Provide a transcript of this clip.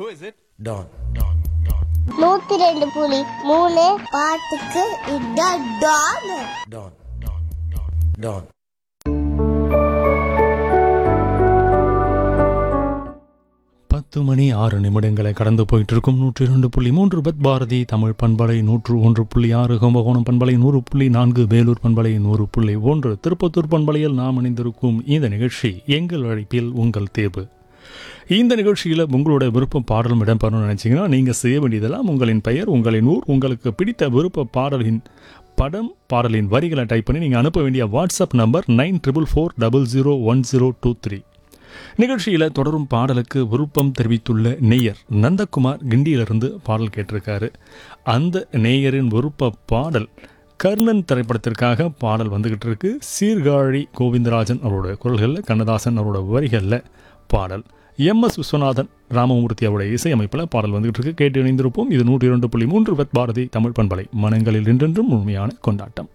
Who is it? Don. நூத்தி ரெண்டு புலி மூணு பாட்டுக்கு இதான் டான் Don. Don. பத்து மணி ஆறு நிமிடங்களை கடந்து போயிட்டு இருக்கும் நூற்றி இரண்டு புள்ளி மூன்று பத் பாரதி தமிழ் பண்பலை நூற்று ஒன்று புள்ளி ஆறு கும்பகோணம் பண்பலை நூறு புள்ளி நான்கு வேலூர் பண்பலை நூறு புள்ளி ஒன்று திருப்பத்தூர் பண்பலையில் நாம் இணைந்திருக்கும் இந்த நிகழ்ச்சி எங்கள் அழைப்பில் உங்கள் தேர்வு இந்த நிகழ்ச்சியில் உங்களோட விருப்ப பாடலும் இடம்பெறணும்னு நினச்சிங்கன்னா நீங்கள் செய்ய வேண்டியதெல்லாம் உங்களின் பெயர் உங்களின் ஊர் உங்களுக்கு பிடித்த விருப்ப பாடலின் படம் பாடலின் வரிகளை டைப் பண்ணி நீங்கள் அனுப்ப வேண்டிய WhatsApp number nine triple four double zero one zero two three நிகழ்ச்சியில் தொடரும் பாடலுக்கு விருப்பம் தெரிவித்துள்ள நேயர் நந்தகுமார் கிண்டியிலிருந்து பாடல் கேட்டிருக்காரு அந்த நேயரின் விருப்ப பாடல் கர்ணன் திரைப்படத்திற்காக பாடல் வந்துகிட்டு இருக்கு சீர்காழி கோவிந்தராஜன் அவரோட குரல்களில் கண்ணதாசன் அவரோட வரிகளில் பாடல் எம் எஸ் விஸ்வநாதன் ராமமூர்த்தி அவருடைய இசையமைப்பில் பாடல் வந்துகிட்டு இருக்கு கேட்டு இணைந்திருப்போம் இது நூற்றி இரண்டு புள்ளி மூன்று வெத் பாரதி தமிழ் பண்பலை மனங்களில் என்றென்றும் முழுமையான கொண்டாட்டம்